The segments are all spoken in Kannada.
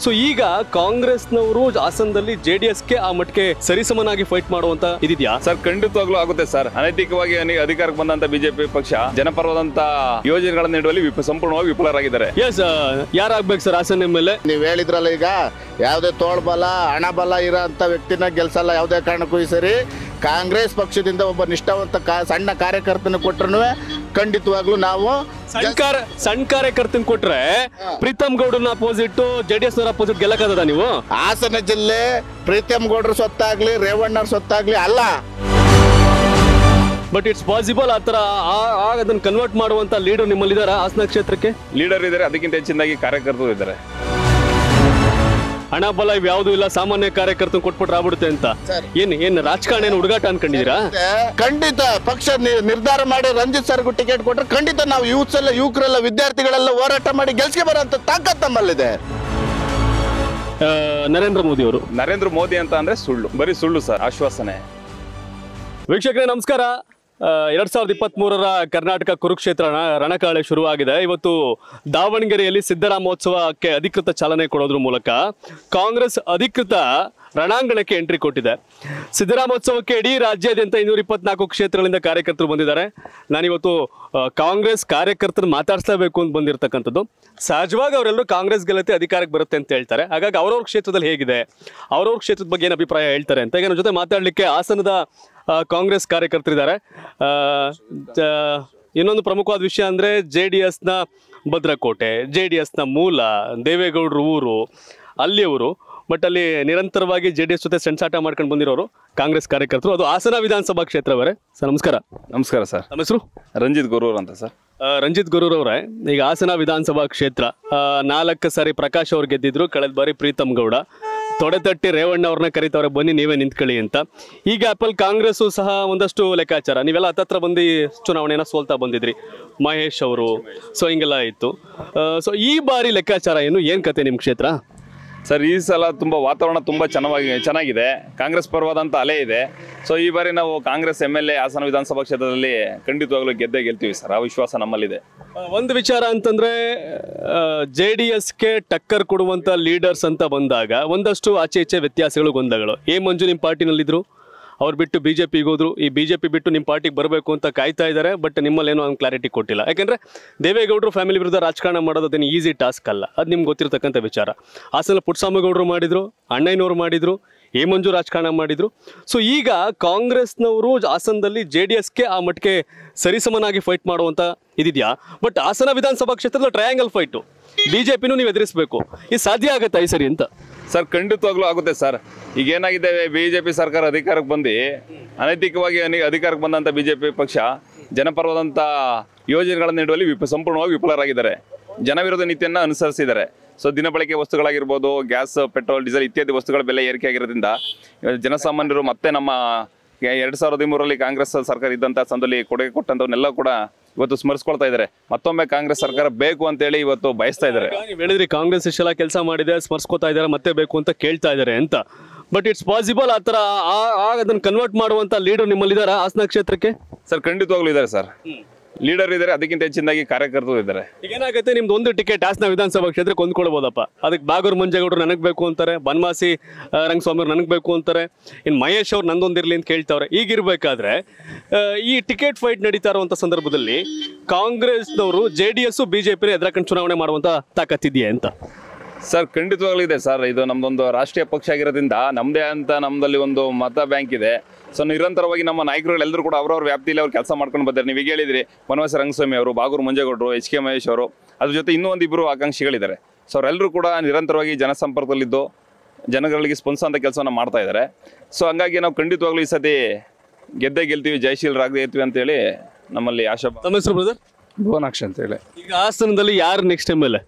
ಸೊ ಈಗ ಕಾಂಗ್ರೆಸ್ನವರು ಹಾಸನದಲ್ಲಿ ಜೆ ಡಿ ಎಸ್ಗೆ ಆ ಮಟ್ಟಿಗೆ ಸರಿಸಮನಾಗಿ ಫೈಟ್ ಮಾಡುವಂತ ಇದಿದ್ಯಾ ಸರ್ ಖಂಡಿತವಾಗ್ಲೂ ಆಗುತ್ತೆ ಸರ್ ಅನೈತಿಕವಾಗಿ ಅನಿ- ಅಧಿಕಾರಕ್ಕೆ ಬಂದಂತ ಬಿಜೆಪಿ ಪಕ್ಷ ಜನಪರವಾದಂತ ಯೋಜನೆಗಳನ್ನು ನೀಡುವಲ್ಲಿ ವಿಫ- ಸಂಪೂರ್ಣವಾಗಿ ವಿಫಲರಾಗಿದ್ದಾರೆ ಎಸ್ ಯಾರಾಗ್ಬೇಕು sir Hassan M L A ನೀವ್ ಹೇಳಿದ್ರಲ್ಲ ಈಗ ಯಾವುದೇ ತೋಳ್ಬಲ ಹಣ ಬಲ ಇರೋ ಅಂತ ವ್ಯಕ್ತಿನ ಗೆಲ್ಸಲ್ಲ ಯಾವುದೇ ಕಾರಣಕ್ಕೂ ಈ ಸರಿ ಕಾಂಗ್ರೆಸ್ ಪಕ್ಷದಿಂದ ಒಬ್ಬ ನಿಷ್ಠಾವಂತ ಕಾ- ಸಣ್ಣ ಕಾರ್ಯಕರ್ತನ ಕೊಟ್ರು ಖಂಡಿತವಾಗ್ಲೂ ನಾವು ಸಣ್ಣ ಕಾರ ಸಣ್ಣ ಕಾರ್ಯಕರ್ತನ್ ಕೊಟ್ರೆ ಪ್ರೀತಮ್ ಗೌಡನ opposite J D S opposite ಗೆಲ್ಲಕ್ಕಾಗದ ನೀವು ಹಾಸನ ಜಿಲ್ಲೆ ಪ್ರೀತಮ್ ಗೌಡ್ರ ಸೊತ್ತಾಗ್ಲಿ ರೇವಣ್ಣವ್ರ ಸೊತ್ತಾಗ್ಲಿ ಅಲ್ಲ ಬಟ್ ಇಟ್ಸ್ ಪಾಸಿಬಲ್ ಆತರ ಆ- ಆ ಅದನ್ನ ಕನ್ವರ್ಟ್ ಮಾಡುವಂತ ಲೀಡರ್ ನಿಮ್ಮಲ್ಲಿ ಇದಾರ ಹಾಸನ ಕ್ಷೇತ್ರಕ್ಕೆ ಲೀಡರ್ ಇದ್ದಾರೆ ಅದಕ್ಕಿಂತ ಹೆಚ್ಚಿನದಾಗಿ ಕಾರ್ಯಕರ್ತರು ಇದ್ದಾರೆ ಹಣ ಬಲ ಇವ್ ಯಾವ್ದು ಇಲ್ಲ ಸಾಮಾನ್ಯ ಕಾರ್ಯಕರ್ತನ ಕೊಟ್ಬಿಟ್ರೆ ಆಗ್ಬಿಡುತ್ತೆ ಅಂತ ಸರ್. ಏನ್ ಏನ್ ರಾಜಕಾರಣ ಏನು ಹುಡುಗಾಟ ಅನ್ಕೊಂಡಿದೀರಾ ಮತ್ತೆ ಖಂಡಿತ ಪಕ್ಷ ನಿ- ನಿರ್ಧಾರ ಮಾಡಿ ರಂಜಿತ್ ಸರ್ಗೂ ಟಿಕೆಟ್ ಕೊಟ್ರೆ ಖಂಡಿತ ನಾವು ಯೂತ್ಸ್ ಎಲ್ಲ ಯುವಕರೆಲ್ಲ ವಿದ್ಯಾರ್ಥಿಗಳೆಲ್ಲ ಹೋರಾಟ ಮಾಡಿ ಗೆಲ್ಸ್ಕೆ ಬರೋಂಥ ತಾಕತ್ ನಮ್ಮಲ್ಲಿದೆ ಆ, ನರೇಂದ್ರ ಮೋದಿ ಅವರು ನರೇಂದ್ರ ಮೋದಿ ಅಂತ ಅಂದ್ರೆ ಸುಳ್ಳು ಬರೀ ಸುಳ್ಳು ಸರ್ ಆಶ್ವಾಸನೆ ವೀಕ್ಷಕರೇ ನಮಸ್ಕಾರ ಆ, ಎರಡ್ ಸಾವಿರದ ಇಪ್ಪತ್ತ್ ಮೂರರ ಕರ್ನಾಟಕ ಕುರುಕ್ಷೇತ್ರ ರಣ- ರಣಕಾಳೆ ಶುರುವಾಗಿದೆ ಇವತ್ತು ದಾವಣಗೆರೆಯಲ್ಲಿ ಸಿದ್ದರಾಮೋತ್ಸವಕ್ಕೆ ಅಧಿಕೃತ ಚಾಲನೆ ಕೊಡೋದ್ರ ಮೂಲಕ ಕಾಂಗ್ರೆಸ್ ಅಧಿಕೃತ ರಣಾಂಗಣಕ್ಕೆ ಎಂಟ್ರಿ ಕೊಟ್ಟಿದೆ ಸಿದ್ದರಾಮೋತ್ಸವಕ್ಕೆ ಇಡೀ ರಾಜ್ಯಾದ್ಯಂತ ಇನ್ನೂರ ಇಪ್ಪತ್ನಾಲ್ಕು ಕ್ಷೇತ್ರಗಳಿಂದ ಕಾರ್ಯಕರ್ತರು ಬಂದಿದ್ದಾರೆ ನಾನಿವತ್ತು ಆ, ಕಾಂಗ್ರೆಸ್ ಕಾರ್ಯಕರ್ತರು ಮಾತಾಡಿಸ್ಲೇಬೇಕು ಅಂತ ಬಂದಿರತಕ್ಕಂಥದ್ದು ಸಹಜವಾಗಿ ಅವರೆಲ್ಲರೂ ಕಾಂಗ್ರೆಸ್ ಗೆಲ್ಲತ್ತೆ ಅಧಿಕಾರಕ್ಕೆ ಬರುತ್ತೆ ಅಂತ ಹೇಳ್ತಾರೆ ಹಾಗಾಗಿ ಅವ್ರವ್ರ ಕ್ಷೇತ್ರದಲ್ಲಿ ಹೇಗಿದೆ ಅವ್ರವ್ರ ಕ್ಷೇತ್ರದ ಬಗ್ಗೆ ಏನು ಅಭಿಪ್ರಾಯ ಹೇಳ್ತಾರೆ ಅಂತ ಈಗ ನನ್ನ ಜೊತೆ ಮಾತಾಡಲಿಕ್ಕೆ ಹಾಸನದ ಆ, ಕಾಂಗ್ರೆಸ್ ಕಾರ್ಯಕರ್ತರಿದ್ದಾರೆ ಆ, ಜ- ಇನ್ನೊಂದು ಪ್ರಮುಖವಾದ ವಿಷಯ ಅಂದರೆ ಜೆ ಡಿ ಎಸ್ನ ಭದ್ರಕೋಟೆ ಜೆ ಡಿ ಎಸ್ನ ಮೂಲ ದೇವೇಗೌಡರು ಊರು ಅಲ್ಲಿಯವರು ಬಟ್ ಅಲ್ಲಿ ನಿರಂತರವಾಗಿ ಜೆ ಡಿ ಎಸ್ ಜೊತೆ ಸೆಣಸಾಟ ಮಾಡ್ಕೊಂಡು ಬಂದಿರೋರು ಕಾಂಗ್ರೆಸ್ ಕಾರ್ಯಕರ್ತರು ಅದು ಹಾಸನ ವಿಧಾನಸಭಾ ಕ್ಷೇತ್ರವರೇ ಸರ್ ನಮಸ್ಕಾರ ನಮಸ್ಕಾರ ಸರ್ ನಮ್ಮ ಹೆಸರು ರಂಜಿತ್ ಗುರೂರ್ ಅಂತ ಸರ್ ಆ, ರಂಜಿತ್ ಗುರೂರವ್ರೆ ಈಗ ಹಾಸನ ವಿಧಾನಸಭಾ ಕ್ಷೇತ್ರ ಆ, ನಾಲ್ಕು ಸಾರಿ ಪ್ರಕಾಶ್ ಅವ್ರು ಗೆದ್ದಿದ್ರು ಕಳೆದ ಬಾರಿ ಪ್ರೀತಮ್ ಗೌಡ ತೊಡೆತಟ್ಟಿ ರೇವಣ್ಣ ಅವ್ರನ್ನ ಕರೀತವ್ರೆ ಬನ್ನಿ ನೀವೇ ನಿಂತ್ಕೊಳ್ಳಿ ಅಂತ ಈ ಗ್ಯಾಪಲ್ಲಿ ಕಾಂಗ್ರೆಸ್ಸು ಸಹ ಒಂದಷ್ಟು ಲೆಕ್ಕಾಚಾರ ನೀವೆಲ್ಲ ಹತ್ತತ್ರ ಬಂದು ಚುನಾವಣೆನ ಸೋಲ್ತಾ ಬಂದಿದ್ರಿ ಮಹೇಶ್ ಅವರು ಸೊ ಹಿಂಗೆಲ್ಲ ಇತ್ತು ಸೊ ಈ ಬಾರಿ ಲೆಕ್ಕಾಚಾರ ಏನು ಏನು ಕತೆ ನಿಮ್ಮ ಕ್ಷೇತ್ರ ಸರ್ ಈ ಸಲ ತುಂಬ ವಾತಾವರಣ ತುಂಬ ಚೆನ್ನಾಗಿ ಚೆನ್ನಾಗಿದೆ ಕಾಂಗ್ರೆಸ್ ಪರವಾದಂಥ ಅಲೆ ಇದೆ ಸೊ ಈ ಬಾರಿ ನಾವು Congress M L A Hassan ವಿಧಾನಸಭಾ ಕ್ಷೇತ್ರದಲ್ಲಿ ಖಂಡಿತವಾಗ್ಲೂ ಗೆದ್ದೇ ಗೆಲ್ತೀವಿ ಸರ್ ಆ ವಿಶ್ವಾಸ ನಮ್ಮಲ್ಲಿದೆ ಆ, ಒಂದು ವಿಚಾರ ಅಂತಂದ್ರೆ ಜೆ ಡಿ ಎಸ್ಗೆ ಟಕ್ಕರ್ ಕೊಡುವಂತ ಲೀಡರ್ಸ್ ಅಂತ ಬಂದಾಗ ಒಂದಷ್ಟು ಆಚೆ ಈಚೆ ವ್ಯತ್ಯಾಸಗಳು ಗೊಂದಗಳು ಎ ಮಂಜು ನಿಮ್ಮ ಪಾರ್ಟಿನಲ್ಲಿದ್ರು ಅವ್ರು ಬಿಟ್ಟು ಬಿ ಜೆ ಪಿಗೆ ಹೋದ್ರು ಈ ಬಿ ಜೆ ಪಿ ಬಿಟ್ಟು ನಿಮ್ಮ ಪಾರ್ಟಿಗೆ ಬರಬೇಕು ಅಂತ ಕಾಯ್ತಾ ಇದ್ದಾರೆ ಬಟ್ ನಿಮ್ಮಲ್ಲಿ ಏನೋ ಒಂದು ಕ್ಲಾರಿಟಿ ಕೊಟ್ಟಿಲ್ಲ ಯಾಕಂದ್ರೆ ದೇವೇಗೌಡರು ಫ್ಯಾಮಿಲಿ ವಿರುದ್ಧ ರಾಜಕಾರಣ ಮಾಡೋದು ಅದೇನು ಈಸಿ ಟಾಸ್ಕ್ ಅಲ್ಲ ಅದು ನಿಮ್ಗೆ ಗೊತ್ತಿರತಕ್ಕಂಥ ವಿಚಾರ ಹಾಸನ ಪುಟ್ಟಸ್ವಾಮಿಗೌಡರು ಮಾಡಿದ್ರು ಅಣ್ಣಯ್ಯನವರು ಮಾಡಿದ್ರು ಎ ಮಂಜು ರಾಜಕಾರಣ ಮಾಡಿದ್ರು ಸೊ ಈಗ ಕಾಂಗ್ರೆಸ್ನವರು ಹಾಸನದಲ್ಲಿ ಜೆ ಡಿ ಎಸ್ಗೆ ಆ ಮಟ್ಟಿಗೆ ಸರಿಸಮನಾಗಿ ಫೈಟ್ ಮಾಡುವಂತ ಇದಿದೆಯಾ ಬಟ್ ಹಾಸನ ವಿಧಾನಸಭಾ ಕ್ಷೇತ್ರದ ಟ್ರಯಾಂಗಲ್ ಫೈಟು ಬಿಜೆಪಿನೂ ನೀವು ಎದುರಿಸಬೇಕು ಇದು ಸಾಧ್ಯ ಆಗತ್ತಾ ಈ ಸರಿ ಅಂತ ಸರ್ ಖಂಡಿತವಾಗ್ಲೂ ಆಗುತ್ತೆ ಸರ್ ಈಗ ಏನಾಗಿದೆ ಬಿಜೆಪಿ ಸರ್ಕಾರ ಅಧಿಕಾರಕ್ಕೆ ಬಂದು ಅನೈತಿಕವಾಗಿ ಅನಿ- ಅಧಿಕಾರಕ್ಕೆ ಬಂದಂತ ಬಿಜೆಪಿ ಪಕ್ಷ ಜನಪರವಾದಂಥ ಯೋಜನೆಗಳನ್ನು ನೀಡುವಲ್ಲಿ ವಿಫ ಸಂಪೂರ್ಣವಾಗಿ ವಿಫಲರಾಗಿದ್ದಾರೆ ಜನವಿರೋಧ ನೀತಿಯನ್ನು ಅನುಸರಿಸಿದ್ದಾರೆ ಸೊ ದಿನಬಳಕೆ ವಸ್ತುಗಳಾಗಿರ್ಬೋದು ಗ್ಯಾಸ್ ಪೆಟ್ರೋಲ್ ಡೀಸೆಲ್ ಇತ್ಯಾದಿ ವಸ್ತುಗಳ ಬೆಲೆ ಏರಿಕೆ ಆಗಿರೋದ್ರಿಂದ ಇವಾಗ ಜನಸಾಮಾನ್ಯರು ಮತ್ತೆ ನಮ್ಮ ಎರಡು ಸಾವಿರದ ಹದಿಮೂರರಲ್ಲಿ ಕಾಂಗ್ರೆಸ್ ಸರ್ಕಾರ ಇದ್ದಂಥ ಸಂದರ್ಭದಲ್ಲಿ ಕೊಡುಗೆ ಕೊಟ್ಟಂಥವನ್ನೆಲ್ಲ ಕೂಡ ಇವತ್ತು ಸ್ಮರಿಸ್ಕೊಳ್ತಾ ಇದ್ದಾರೆ ಮತ್ತೊಮ್ಮೆ ಕಾಂಗ್ರೆಸ್ ಸರ್ಕಾರ ಬೇಕು ಅಂತೇಳಿ ಇವತ್ತು ಬಯಸ್ತಾ ಇದ್ದಾರೆ ನೀವು ಹೇಳಿದ್ರಿ ಕಾಂಗ್ರೆಸ್ ಇಷ್ಟೆಲ್ಲ ಕೆಲಸ ಮಾಡಿದೆ ಸ್ಮರಿಸ್ಕೋತಾ ಇದ್ದಾರೆ ಮತ್ತೆ ಬೇಕು ಅಂತ ಕೇಳ್ತಾ ಇದ್ದಾರೆ ಅಂತ ಬಟ್ ಇಟ್ಸ್ ಪಾಸಿಬಲ್ ಆ ಥರ ಆ- ಆ ಅದನ್ನ ಕನ್ವರ್ಟ್ ಮಾಡುವಂತ ಲೀಡರ್ ನಿಮ್ಮಲ್ಲಿ ಇದಾರ ಹಾಸನ ಕ್ಷೇತ್ರಕ್ಕೆ ಸರ್ ಖಂಡಿತವಾಗ್ಲೂ ಇದ್ದಾರೆ ಸರ್ ಲೀಡರ್ ಇದ್ದಾರೆ ಅದಕ್ಕಿಂತ ಹೆಚ್ಚಿನದಾಗಿ ಕಾರ್ಯಕರ್ತರು ಇದ್ದಾರೆ ಈಗ ಏನಾಗುತ್ತೆ ನಿಮ್ದು ಒಂದು ಟಿಕೆಟ್ ಹಾಸನ ವಿಧಾನಸಭಾ ಕ್ಷೇತ್ರಕ್ಕೆ ಹೊಂದ್ಕೊಳ್ಬೋದಪ್ಪ ಅದಕ್ಕೆ ಬಾಗೂರು ಮಂಜೇಗೌಡರು ನನಗೆ ಬೇಕು ಅಂತಾರೆ ಬನ್ವಾಸಿ ಆ, ರಂಗಸ್ವಾಮಿ ಅವ್ರು ನನಗೆ ಬೇಕು ಅಂತಾರೆ ಇನ್ನು ಮಹೇಶ್ ಅವ್ರು ನಂದೊಂದಿರಲಿ ಅಂತ ಕೇಳ್ತಾವ್ರೆ ಈಗಿರ್ಬೇಕಾದ್ರೆ ಆ, ಈ ಟಿಕೆಟ್ ಫೈಟ್ ನಡೀತಾ ಇರುವಂಥ ಸಂದರ್ಭದಲ್ಲಿ ಕಾಂಗ್ರೆಸ್ನವರು J D S B J ಪಿನ ಎದುರಾಕೊಂಡು ಚುನಾವಣೆ ಮಾಡುವಂಥ ತಾಕತ್ತಿದೆಯಾ ಅಂತ ಸರ್ ಖಂಡಿತವಾಗ್ಲೂ ಇದೆ ಸರ್ ಇದು ನಮ್ದೊಂದು ರಾಷ್ಟ್ರೀಯ ಪಕ್ಷ ಆಗಿರೋದ್ರಿಂದ ನಮ್ಮದೇ ಅಂತ ನಮ್ಮದಲ್ಲಿ ಒಂದು ಮತ ಬ್ಯಾಂಕ್ ಇದೆ ಸೊ ನಿರಂತರವಾಗಿ ನಮ್ಮ ನಾಯಕರುಗಳೆಲ್ಲರೂ ಕೂಡ ಅವ್ರವ್ರ ವ್ಯಾಪ್ತಿಯಲ್ಲಿ ಅವ್ರು ಕೆಲಸ ಮಾಡ್ಕೊಂಡು ಬರ್ತಾರೆ ನೀವು ಈಗ ಹೇಳಿದ್ರಿ ವನವಾಸ ರಂಗಸ್ವಾಮಿ ಅವರು ಬಾಗೂರು ಮಂಜೇಗೌಡರು ಎಚ್ ಕೆ ಮಹೇಶ್ ಅವರು ಅದ್ರ ಜೊತೆ ಇನ್ನೂ ಒಂದಿಬ್ಬರು ಆಕಾಂಕ್ಷಿಗಳಿದ್ದಾರೆ ಸೊ ಅವರೆಲ್ಲರೂ ಕೂಡ ನಿರಂತರವಾಗಿ ಜನಸಂಪರ್ಕದಲ್ಲಿದ್ದು ಜನಗಳಿಗೆ ಸ್ಪಂದಿಸೋಂಥ ಕೆಲಸವನ್ನು ಮಾಡ್ತಾ ಇದ್ದಾರೆ ಸೊ ಹಂಗಾಗಿ ನಾವು ಖಂಡಿತವಾಗ್ಲೂ ಈ ಸತಿ ಗೆದ್ದೇ ಗೆಲ್ತೀವಿ ಜಯಶೀಲರಾಗದೇ ಇರ್ತೀವಿ ಅಂತೇಳಿ ನಮ್ಮಲ್ಲಿ ಆಶಾ ತಮ್ಮ ಹೆಸರು ಬ್ರದರ್ ಭುವನಾಕ್ಷ ಅಂತೇಳಿ ಈಗ ಹಾಸನದಲ್ಲಿ ಯಾರು ನೆಕ್ಸ್ಟ್ ಎಮ್ ಎಲ್ ಎ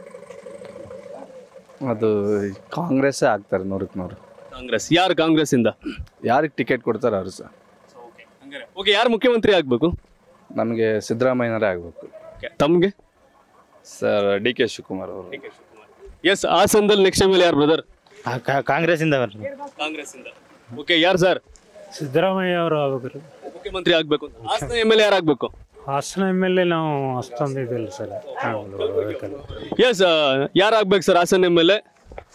ಅದು ಕಾಂಗ್ರೆಸ್ಸೇ ಆಗ್ತಾರೆ ನೂರಕ್ಕೆ ನೂರು ಕಾಂಗ್ರೆಸ್ ಯಾರು ಕಾಂಗ್ರೆಸ್ ಇಂದ ಯಾರಿಗೆ ಟಿಕೆಟ್ ಕೊಡ್ತಾರೆ ಅವರು ಸಹ ಓಕೆ ಯಾರು ಮುಖ್ಯಮಂತ್ರಿ ಆಗ್ಬೇಕು ನಮಗೆ ಸಿದ್ದರಾಮಯ್ಯನವರೇ ಆಗಬೇಕು ತಮ್ಗೆ ಸರ್ ಡಿ ಕೆ ಶಿವಕುಮಾರ್ ಅವರು ಎಸ್ ಹಾಸನದಲ್ಲಿ ನೆಕ್ಸ್ಟ್ ಎಮ್ ಎಲ್ ಯಾರು ಬ್ರದರ್ ಕಾಂಗ್ರೆಸ್ ಇಂದ ಬರ್ರಿ ಕಾಂಗ್ರೆಸ್ ಇಂದ ಓಕೆ ಯಾರು ಸರ್ ಸಿದ್ದರಾಮಯ್ಯ ಅವರು ಆಗ್ಬೇಕ್ರಿ ಮುಖ್ಯಮಂತ್ರಿ ಆಗ್ಬೇಕು ಅಂತ ಹಾಸನ ಎಮ್ ಎಲ್ ಯಾರು ಆಗ್ಬೇಕು ಹಾಸನ ಎಮ್ ಎಲ್ ಎ ನಾವು ಅಷ್ಟೊಂದು ಇದಿಲ್ಲ ಸರ್ ಎಸ್ ಯಾರು ಆಗ್ಬೇಕು sir Hassan M L A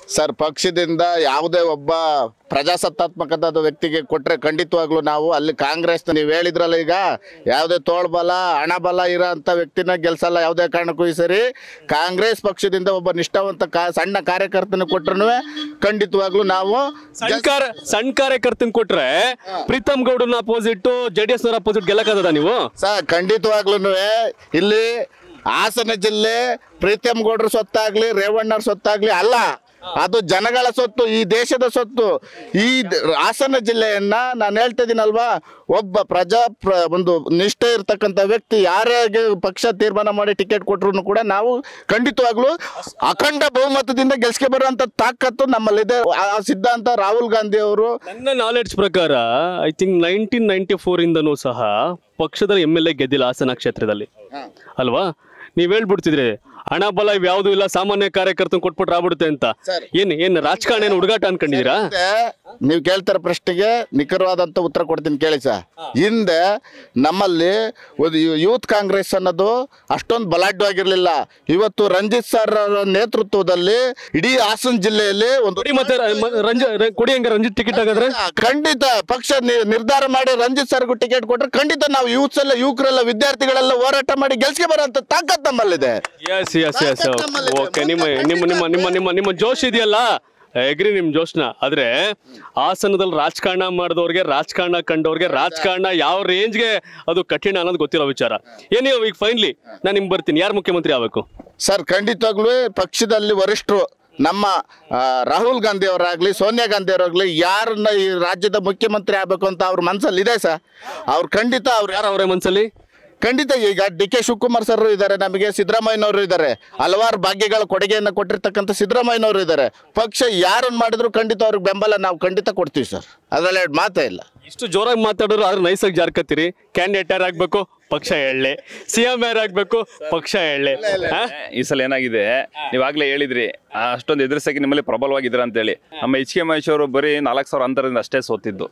sir ಪಕ್ಷದಿಂದ ಯಾವುದೇ ಒಬ್ಬ ಪ್ರಜಾಸತ್ತಾತ್ಮಕದ ವ್ಯಕ್ತಿಗೆ ಕೊಟ್ರೆ ಖಂಡಿತವಾಗ್ಲೂ ನಾವು ಅಲ್ಲಿ ಕಾಂಗ್ರೆಸ್ ನೀವು ಹೇಳಿದ್ರಲ್ಲ ಈಗ ಯಾವುದೇ ತೋಳ್ಬಲ ಹಣಬಲ ಇರೋ ಅಂತ ವ್ಯಕ್ತಿನ ಗೆಲ್ಸಲ್ಲ ಯಾವುದೇ ಕಾರಣಕ್ಕೂ ಈ ಸರಿ ಕಾಂಗ್ರೆಸ್ ಪಕ್ಷದಿಂದ ಒಬ್ಬ ನಿಷ್ಠಾವಂತ ಕಾ ಸಣ್ಣ ಕಾರ್ಯಕರ್ತನ ಕೊಟ್ರು ಖಂಡಿತವಾಗ್ಲೂ ನಾವು ಸಣ್ಣ ಕಾರ ಸಣ್ಣ ಕಾರ್ಯಕರ್ತನ್ ಕೊಟ್ರೆ ಪ್ರೀತಮ್ ಗೌಡನ ಅಪೋಸಿಟ್ ಜೆ ಡಿ ಎಸ್ ನವರ ಅಪೋಸಿಟ್ ಗೆಲ್ಲಕ್ಕಾಗದ ನೀವು ಸರ್ ಖಂಡಿತವಾಗ್ಲೂ ಇಲ್ಲಿ ಹಾಸನ ಜಿಲ್ಲೆ ಪ್ರೀತಮ್ ಗೌಡ್ರ ಸೊತ್ತಾಗ್ಲಿ ರೇವಣ್ಣರ ಸೊತ್ತಾಗ್ಲಿ ಅಲ್ಲ ಅದು ಜನಗಳ ಸೊತ್ತು ಈ ದೇಶದ ಸೊತ್ತು ಈ ದ- ಹಾಸನ ಜಿಲ್ಲೆಯನ್ನ ನಾನು ಹೇಳ್ತಾ ಇದೀನಲ್ವಾ ಒಬ್ಬ ಪ್ರಜಾ ಪ್ರ ಒಂದು ನಿಷ್ಠೆ ಇರ್ತಕ್ಕಂಥ ವ್ಯಕ್ತಿ ಯಾರೇ ಪಕ್ಷ ತೀರ್ಮಾನ ಮಾಡಿ ಟಿಕೆಟ್ ಕೊಟ್ರು ಕೂಡ ನಾವು ಖಂಡಿತವಾಗ್ಲೂ ಅಖಂಡ ಬಹುಮತದಿಂದ ಗೆಲ್ಸ್ಕೆ ಬರುವಂತ ತಾಕತ್ತು ನಮ್ಮಲ್ಲಿದೆ ಆ ಆ ಸಿದ್ಧಾಂತ ರಾಹುಲ್ ಗಾಂಧಿ ಅವರು ನನ್ನ ನಾಲೆಡ್ಜ್ ಪ್ರಕಾರ I think nineteen ninety four ಇಂದನೂ ಸಹ ಪಕ್ಷದ ಎಮ್ ಎಲ್ ಎ ಗೆದ್ದಿಲ್ಲ ಹಾಸನ ಕ್ಷೇತ್ರದಲ್ಲಿ ಅಲ್ವಾ ನೀವ್ ಹೇಳ್ಬಿಡ್ತಿದ್ರಿ ಹಣ ಬಲ ಯಾವ್ದು ಇಲ್ಲ ಸಾಮಾನ್ಯ ಕಾರ್ಯಕರ್ತನ ಕೊಟ್ಬಿಟ್ರೆ ಆಗ್ಬಿಡುತ್ತೆ ಅಂತ ಸರ್. ಏನ್ ಏನ್ ರಾಜಕಾರಣ ಏನು ಹುಡುಗಾಟ ಅನ್ಕೊಂಡಿದೀರಾ ಮತ್ತೆ ನೀವು ಕೇಳ್ತಾರ ಪ್ರಶ್ನೆಗೆ ನಿಖರವಾದಂತ ಉತ್ತರ ಕೊಡ್ತೀನಿ ಕೇಳಿ ಸರ್ ಹಿಂದೆ ನಮ್ಮಲ್ಲಿ ಒಂದು ಯೂ- ಯೂತ್ ಕಾಂಗ್ರೆಸ್ ಅನ್ನೋದು ಅಷ್ಟೊಂದು ಬಲಾಢ್ಯವಾಗಿರ್ಲಿಲ್ಲ ಇವತ್ತು ರಂಜಿತ್ ಸರ್ ಅವರ ನೇತೃತ್ವದಲ್ಲಿ ಇಡೀ ಹಾಸನ ಜಿಲ್ಲೆಯಲ್ಲಿ ಒಂದು ಕೊಡಿ ಮತ್ತೆ ರ- ಮ- ರಂಜ ರ- ಕೊಡಿ ಹಂಗ ರಂಜಿತ್ ಟಿಕೆಟ್ ಹಾಗಾದ್ರೆ ಖಂಡಿತ ಪಕ್ಷ ನಿ- ನಿರ್ಧಾರ ಮಾಡಿ ರಂಜಿತ್ ಸರ್ಗೂ ಟಿಕೆಟ್ ಕೊಟ್ರೆ ಖಂಡಿತ ನಾವು ಯೂತ್ಸ್ ಎಲ್ಲ ಯುವಕರೆಲ್ಲ ವಿದ್ಯಾರ್ಥಿಗಳೆಲ್ಲ ಹೋರಾಟ ಮಾಡಿ ಗೆಲ್ಸ್ಕೆ ಬರೋಂಥ ತಾಕತ್ ನಮ್ಮಲ್ಲಿದೆ ಎಸ್ ಎಸ್ ಎಸ್ ಓಕೆ ನಿಮ್ಮ ನಿಮ್ಮ ನಿಮ್ಮ ನಿಮ್ಮ ನಿಮ್ಮ ನಿಮ್ಮ ಜೋಶ್ ಇದೆಯಲ್ಲ ಎಗ್ರಿ ನಿಮ್ ಜೋಶ್ನ ಆದ್ರೆ ಹಾಸನದಲ್ಲಿ ರಾಜಕಾರಣ ಮಾಡಿದವ್ರಿಗೆ ರಾಜಕಾರಣ ಕಂಡವ್ರಿಗೆ ರಾಜಕಾರಣ ಯಾವ ರೇಂಜ್ಗೆ ಅದು ಕಠಿಣ ಅನ್ನೋದು ಗೊತ್ತಿರೋ ವಿಚಾರ ಏನೇ ಈಗ ಫೈನ್ಲಿ ನಾನು ನಿಮ್ಗೆ ಬರ್ತೀನಿ ಯಾರು ಮುಖ್ಯಮಂತ್ರಿ ಆಗ್ಬೇಕು ಸರ್ ಖಂಡಿತವಾಗ್ಲೂ ಪಕ್ಷದಲ್ಲಿ ವರಿಷ್ಠರು ನಮ್ಮ ಆ, ರಾಹುಲ್ ಗಾಂಧಿ ಅವರಾಗ್ಲಿ ಸೋನಿಯಾ ಗಾಂಧಿ ಅವರಾಗ್ಲಿ ಯಾರನ್ನ ಈ ರಾಜ್ಯದ ಮುಖ್ಯಮಂತ್ರಿ ಆಗ್ಬೇಕು ಅಂತ ಅವ್ರ ಮನಸ್ಸಲ್ಲಿ ಇದೆ ಸರ್ ಅವ್ರು ಖಂಡಿತ ಅವ್ರು ಯಾರು ಅವರೇ ಮನ್ಸಲ್ಲಿ ಖಂಡಿತ ಈಗ ಡಿ ಕೆ ಶಿವಕುಮಾರ್ ಸರ್ ಇದ್ದಾರೆ ನಮಗೆ ಸಿದ್ದರಾಮಯ್ಯನವರು ಇದ್ದಾರೆ ಹಲವಾರು ಭಾಗ್ಯಗಳ ಕೊಡುಗೆಯನ್ನು ಕೊಟ್ಟಿರ್ತಕ್ಕಂಥ ಸಿದ್ದರಾಮಯ್ಯನವರು ಇದ್ದಾರೆ ಪಕ್ಷ ಯಾರನ್ನ ಮಾಡಿದ್ರು ಖಂಡಿತ ಅವ್ರಿಗೆ ಬೆಂಬಲ ನಾವು ಖಂಡಿತ ಕೊಡ್ತೀವಿ ಸರ್ ಅದರಲ್ಲಿ ಎರಡು ಮಾತೇ ಇಲ್ಲ ಇಷ್ಟು ಜೋರಾಗಿ ಮಾತಾಡೋರು ಆದ್ರೆ ನೈಸಾಗಿ ಜಾರ್ಕತ್ತೀರಿ ಕ್ಯಾಂಡಿಡೇಟ್ ಯಾರು ಆಗ್ಬೇಕು ಪಕ್ಷ ಎಳ್ಳೆ ಸಿ ಎಂ ಯಾರು ಆಗ್ಬೇಕು ಪಕ್ಷ ಎಳ್ಳೆ ಹಾ? ಈ ಸಲ ಏನಾಗಿದೆ ನೀವಾಗ್ಲೇ ಹೇಳಿದ್ರಿ ಆ, ಅಷ್ಟೊಂದು ಎದುರಿಸಕ್ಕೆ ನಿಮ್ಮಲ್ಲಿ ಪ್ರಬಲವಾಗಿದ್ದೀರಾ ಅಂತೇಳಿ ನಮ್ಮ ಎಚ್ ಕೆ ಮಹೇಶ್ ಅವರು ಬರೀ ನಾಲ್ಕು ಸಾವಿರ ಅಂತರದಿಂದ ಅಷ್ಟೇ ಸೋತಿದ್ದು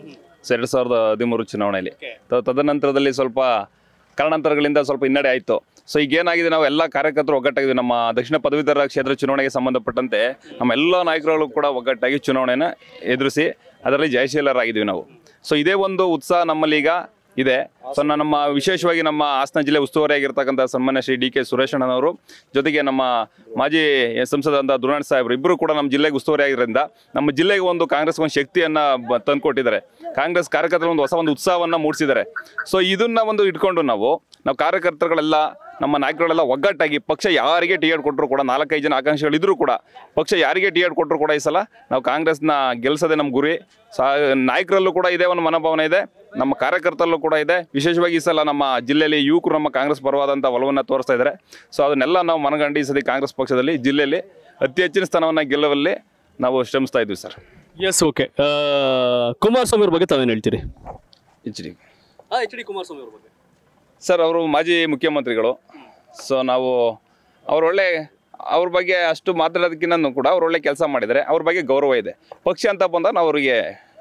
ಸೊ ಎರಡು ಸಾವಿರದ ಹದಿಮೂರು ಚುನಾವಣೆಯಲ್ಲಿ ತ- ತದನಂತರದಲ್ಲಿ ಸ್ವಲ್ಪ ಕಾರಣಾಂತರಗಳಿಂದ ಸ್ವಲ್ಪ ಹಿನ್ನಡೆ ಆಯಿತು ಸೊ ಈಗ ಏನಾಗಿದೆ ನಾವು ಎಲ್ಲ ಕಾರ್ಯಕರ್ತರು ಒಗ್ಗಟ್ಟಾಗಿದ್ವಿ ನಮ್ಮ ದಕ್ಷಿಣ ಪದವೀಧರ ಕ್ಷೇತ್ರ ಚುನಾವಣೆಗೆ ಸಂಬಂಧಪಟ್ಟಂತೆ ನಮ್ಮ ಎಲ್ಲ ನಾಯಕರುಗಳು ಕೂಡ ಒಗ್ಗಟ್ಟಾಗಿ ಚುನಾವಣೆನ ಎದುರಿಸಿ ಅದರಲ್ಲಿ ಜಯಶೀಲರಾಗಿದ್ವಿ ನಾವು ಸೊ ಇದೇ ಒಂದು ಉತ್ಸಾಹ ನಮ್ಮಲ್ಲಿ ಈಗ ಇದೆ ಸೊ ನ- ನಮ್ಮ ವಿಶೇಷವಾಗಿ ನಮ್ಮ ಹಾಸನ ಜಿಲ್ಲೆ ಉಸ್ತುವಾರಿ ಆಗಿರ್ತಕ್ಕಂಥ ಸನ್ಮಾನ್ಯ ಶ್ರೀ ಡಿ ಕೆ ಸುರೇಶ್ ಅಣ್ಣನವರು ಜೊತೆಗೆ ನಮ್ಮ ಮಾಜಿ ಸಂಸದಂತ ದುರಾಣ್ ಸಾಹೇಬ್ರು ಇಬ್ಬರು ಕೂಡ ನಮ್ಮ ಜಿಲ್ಲೆಗೆ ಉಸ್ತುವಾರಿ ಆಗಿರೋದ್ರಿಂದ ನಮ್ಮ ಜಿಲ್ಲೆಗೆ ಒಂದು ಕಾಂಗ್ರೆಸ್ ಒಂದು ಶಕ್ತಿಯನ್ನ ಬ- ತಂದ್ಕೊಟ್ಟಿದ್ದಾರೆ ಕಾಂಗ್ರೆಸ್ ಕಾರ್ಯಕರ್ತರು ಒಂದು ಹೊಸ ಒಂದು ಉತ್ಸಾಹವನ್ನ ಮೂಡಿಸಿದ್ದಾರೆ ಸೊ ಇದನ್ನ ಒಂದು ಇಟ್ಕೊಂಡು ನಾವು ನಾವು ಕಾರ್ಯಕರ್ತರುಗಳೆಲ್ಲ ನಮ್ಮ ನಾಯಕರುಗಳೆಲ್ಲ ಒಗ್ಗಟ್ಟಾಗಿ ಪಕ್ಷ ಯಾರಿಗೆ ಟಿಕೆಟ್ ಕೊಟ್ಟರು ಕೂಡ ನಾಲ್ಕೈದು ಜನ ಆಕಾಂಕ್ಷಿಗಳಿದ್ರು ಕೂಡ ಪಕ್ಷ ಯಾರಿಗೆ ಟಿಕೆಟ್ ಕೊಟ್ಟರು ಕೂಡ ಈ ಸಲ ನಾವು ಕಾಂಗ್ರೆಸ್ನ ಗೆಲ್ಸೋದೇ ನಮ್ಮ ಗುರಿ ಸಾ ನಾಯಕರಲ್ಲೂ ಕೂಡ ಇದೇ ಒಂದು ಮನೋಭಾವನೆ ಇದೆ ನಮ್ಮ ಕಾರ್ಯಕರ್ತರಲ್ಲೂ ಕೂಡ ಇದೆ ವಿಶೇಷವಾಗಿ ಈ ಸಲ ನಮ್ಮ ಜಿಲ್ಲೆಯಲ್ಲಿ ಯುವಕರು ನಮ್ಮ ಕಾಂಗ್ರೆಸ್ ಪರವಾದಂಥ ಒಲವನ್ನು ತೋರಿಸ್ತಾ ಇದ್ದಾರೆ ಸೊ ಅದನ್ನೆಲ್ಲ ನಾವು ಮನಗಂಡು ಈ ಸತಿ ಕಾಂಗ್ರೆಸ್ ಪಕ್ಷದಲ್ಲಿ ಜಿಲ್ಲೆಯಲ್ಲಿ ಅತಿ ಹೆಚ್ಚಿನ ಸ್ಥಾನವನ್ನು ಗೆಲ್ಲುವಲ್ಲಿ ನಾವು ಶ್ರಮಿಸ್ತಾ ಇದ್ವಿ ಸರ್ ಎಸ್ ಓಕೆ ಕುಮಾರಸ್ವಾಮಿ ಅವ್ರ ಬಗ್ಗೆ ತಾವೇನು ಹೇಳ್ತೀರಿ H D H D Kumaraswamy ಅವ್ರ ಬಗ್ಗೆ ಸರ್ ಅವರು ಮಾಜಿ ಮುಖ್ಯಮಂತ್ರಿಗಳು ಸೊ ನಾವು ಅವ್ರ ಒಳ್ಳೆ ಅವ್ರ ಬಗ್ಗೆ ಅಷ್ಟು ಮಾತಾಡೋದಕ್ಕಿಂತ ಕೂಡ ಅವ್ರು ಒಳ್ಳೆ ಕೆಲಸ ಮಾಡಿದ್ದಾರೆ ಅವ್ರ ಬಗ್ಗೆ ಗೌರವ ಇದೆ ಪಕ್ಷ ಅಂತ ಬಂದಾಗ ನಾವು ಅವರಿಗೆ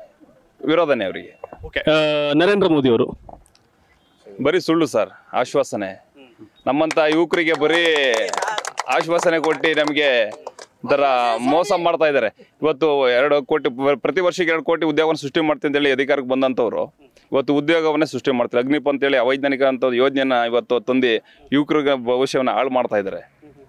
ವಿರೋಧನೆ ಅವರಿಗೆ ಓಕೆ ನರೇಂದ್ರ ಮೋದಿ ಅವರು ಬರೀ ಸುಳ್ಳು ಸರ್ ಆಶ್ವಾಸನೆ ನಮ್ಮಂಥ ಯುವಕರಿಗೆ ಬರೀ ಆಶ್ವಾಸನೆ ಕೊಟ್ಟು ನಮಗೆ ಒಂಥರ ಮೋಸ ಮಾಡ್ತಾ ಇದ್ದಾರೆ ಇವತ್ತು ಎರಡು ಕೋಟಿ ಪ್ರ- ಪ್ರತಿ ವರ್ಷಕ್ಕೆ ಎರಡು ಕೋಟಿ ಉದ್ಯೋಗವನ್ನು ಸೃಷ್ಟಿ ಮಾಡ್ತೀನಿ ಅಂತೇಳಿ ಅಧಿಕಾರಕ್ಕೆ ಬಂದಂಥವ್ರು ಇವತ್ತು ಉದ್ಯೋಗವನ್ನೇ ಸೃಷ್ಟಿ ಮಾಡ್ತಾರೆ ಅಗ್ನಿಪ್ ಅಂತೇಳಿ ಅವೈಜ್ಞಾನಿಕ ಅಂತ ಯೋಜನೆಯನ್ನ ಇವತ್ತು ತಂದು ಯುವಕರಿಗೆ ಭವಿಷ್ಯವನ್ನು ಹಾಳು ಮಾಡ್ತಾ ಇದ್ದಾರೆ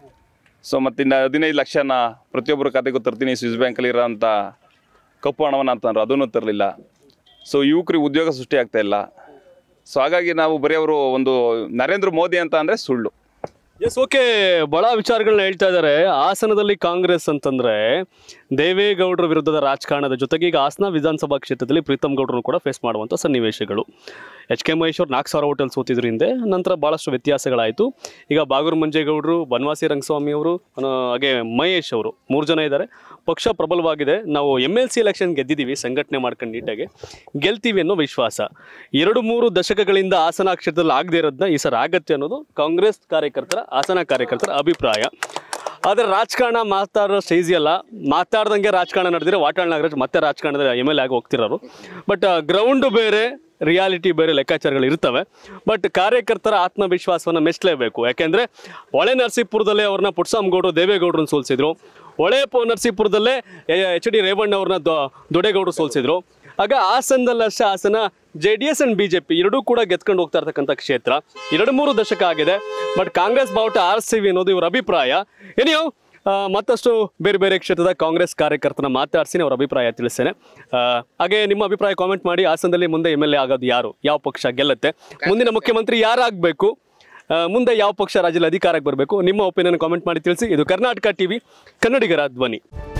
ಸೊ ಮತ್ತು ಇನ್ನು ಹದಿನೈದು ಲಕ್ಷನ ಪ್ರತಿಯೊಬ್ಬರ ಖಾತೆಗೂ ತರ್ತೀನಿ ಸ್ವಿಸ್ ಬ್ಯಾಂಕಲ್ಲಿ ಇರೋಂಥ ಕಪ್ಪು ಹಣವನ್ನು ಅಂತಂದ್ರು ಅದನ್ನು ತರಲಿಲ್ಲ ಸೊ ಯುವಕರಿಗೆ ಉದ್ಯೋಗ ಸೃಷ್ಟಿ ಆಗ್ತಾ ಇಲ್ಲ ಸೊ ಹಾಗಾಗಿ ನಾವು ಬರೀ ಅವರು ಒಂದು ನರೇಂದ್ರ ಮೋದಿ ಅಂತ ಅಂದರೆ ಸುಳ್ಳು ಎಸ್ ಓಕೆ ಬಹಳ ವಿಚಾರಗಳನ್ನ ಹೇಳ್ತಾ ಇದ್ದಾರೆ ಹಾಸನದಲ್ಲಿ ಕಾಂಗ್ರೆಸ್ ಅಂತಂದ್ರೆ ದೇವೇಗೌಡರ ವಿರುದ್ಧದ ರಾಜಕಾರಣದ ಜೊತೆಗೆ ಈಗ ಹಾಸನ ವಿಧಾನಸಭಾ ಕ್ಷೇತ್ರದಲ್ಲಿ ಪ್ರೀತಮ್ ಗೌಡರನ್ನು ಕೂಡ ಫೇಸ್ ಮಾಡುವಂಥ ಸನ್ನಿವೇಶಗಳು ಎಚ್ ಕೆ ಮಹೇಶ್ವರ್ ನಾಲ್ಕು ಸಾವಿರ ಹೋಟೆಲ್ ಸೋತಿದ್ರು ಹಿಂದೆ ನಂತರ ಭಾಳಷ್ಟು ವ್ಯತ್ಯಾಸಗಳಾಯಿತು ಈಗ ಬಾಗೂರು ಮಂಜೇಗೌಡರು ಬನವಾಸಿ ರಂಗಸ್ವಾಮಿ ಅವರು ಆ, ಹಾಗೆ ಮಹೇಶ್ ಅವರು ಮೂರು ಜನ ಇದ್ದಾರೆ ಪಕ್ಷ ಪ್ರಬಲವಾಗಿದೆ ನಾವು ಎಮ್ ಎಲ್ ಸಿ ಎಲೆಕ್ಷನ್ ಗೆದ್ದಿದ್ದೀವಿ ಸಂಘಟನೆ ಮಾಡ್ಕೊಂಡು ನೀಟಾಗಿ ಗೆಲ್ತೀವಿ ಅನ್ನೋ ವಿಶ್ವಾಸ ಎರಡು ಮೂರು ದಶಕಗಳಿಂದ ಹಾಸನ ಕ್ಷೇತ್ರದಲ್ಲಿ ಆಗದೆ ಇರೋದನ್ನ ಈ ಸರ್ ಆಗತ್ತೆ ಅನ್ನೋದು ಕಾಂಗ್ರೆಸ್ ಕಾರ್ಯಕರ್ತರ ಹಾಸನ ಕಾರ್ಯಕರ್ತರ ಅಭಿಪ್ರಾಯ ಆದರೆ ರಾಜಕಾರಣ ಮಾತಾಡೋಷ್ಟು ಈಸಿ ಅಲ್ಲ ಮಾತಾಡ್ದಂಗೆ ರಾಜಕಾರಣ ನಡೆದಿದ್ರೆ ವಾಟಾಳ್ ನಾಗರಾಜ್ ಮತ್ತೆ ರಾಜಕಾರಣದ ಎಮ್ ಎಲ್ ಆಗಿ ಹೋಗ್ತಿರೋರು ಬಟ್ ಗ್ರೌಂಡ್ ಬೇರೆ ರಿಯಾಲಿಟಿ ಬೇರೆ ಲೆಕ್ಕಾಚಾರಗಳು ಇರ್ತವೆ ಬಟ್ ಕಾರ್ಯಕರ್ತರ ಆತ್ಮವಿಶ್ವಾಸವನ್ನು ಮೆಚ್ಚಲೇಬೇಕು ಯಾಕೆಂದ್ರೆ ಹೊಳೆ ನರಸೀಪುರದಲ್ಲೇ ಅವ್ರನ್ನ ಪುಟ್ಸಾಮ್ಗೌಡರು ದೇವೇಗೌಡರನ್ನ ಸೋಲಿಸಿದ್ರು ಹೊಳೆ ಪೋ ನರಸೀಪುರದಲ್ಲೇ ಎಚ್ ಡಿ ರೇವಣ್ಣ ಅವ್ರನ್ನ ದೊ- ದೊಡ್ಡೇಗೌಡರು ಸೋಲ್ಸಿದ್ರು ಆಗ ಹಾಸನದಲ್ಲಷ್ಟೇ Hassan J D S and BJP ಎರಡೂ ಕೂಡ ಗೆದ್ಕೊಂಡು ಹೋಗ್ತಾ ಇರ್ತಕ್ಕಂಥ ಕ್ಷೇತ್ರ ಎರಡು ಮೂರು ದಶಕ ಆಗಿದೆ ಬಟ್ ಕಾಂಗ್ರೆಸ್ ಬಾವುಟ ಆರ್ ಸಿ ವಿ ಅನ್ನೋದು ಇವರ ಅಭಿಪ್ರಾಯ ಏನಿಯೋ ಆ, ಮತ್ತಷ್ಟು ಬೇರೆ ಬೇರೆ ಕ್ಷೇತ್ರದ ಕಾಂಗ್ರೆಸ್ ಕಾರ್ಯಕರ್ತನ ಮಾತಾಡಿಸಿ ಅವ್ರ ಅಭಿಪ್ರಾಯ ತಿಳಿಸ್ತೇನೆ ಆ, ಹಾಗೆ ನಿಮ್ಮ ಅಭಿಪ್ರಾಯ ಕಾಮೆಂಟ್ ಮಾಡಿ ಹಾಸನದಲ್ಲಿ ಮುಂದೆ ಎಮ್ ಎಲ್ ಎ ಆಗೋದು ಯಾರು ಯಾವ ಪಕ್ಷ ಗೆಲ್ಲುತ್ತೆ ಮುಂದಿನ ಮುಖ್ಯಮಂತ್ರಿ ಯಾರಾಗಬೇಕು ಮುಂದೆ ಯಾವ ಪಕ್ಷ ರಾಜ್ಯದಲ್ಲಿ ಅಧಿಕಾರಕ್ಕೆ ಬರಬೇಕು ನಿಮ್ಮ ಒಪಿನಿಯನ್ ಕಾಮೆಂಟ್ ಮಾಡಿ ತಿಳಿಸಿ ಇದು ಕರ್ನಾಟಕ ಟಿವಿ ಕನ್ನಡಿಗರ ಧ್ವನಿ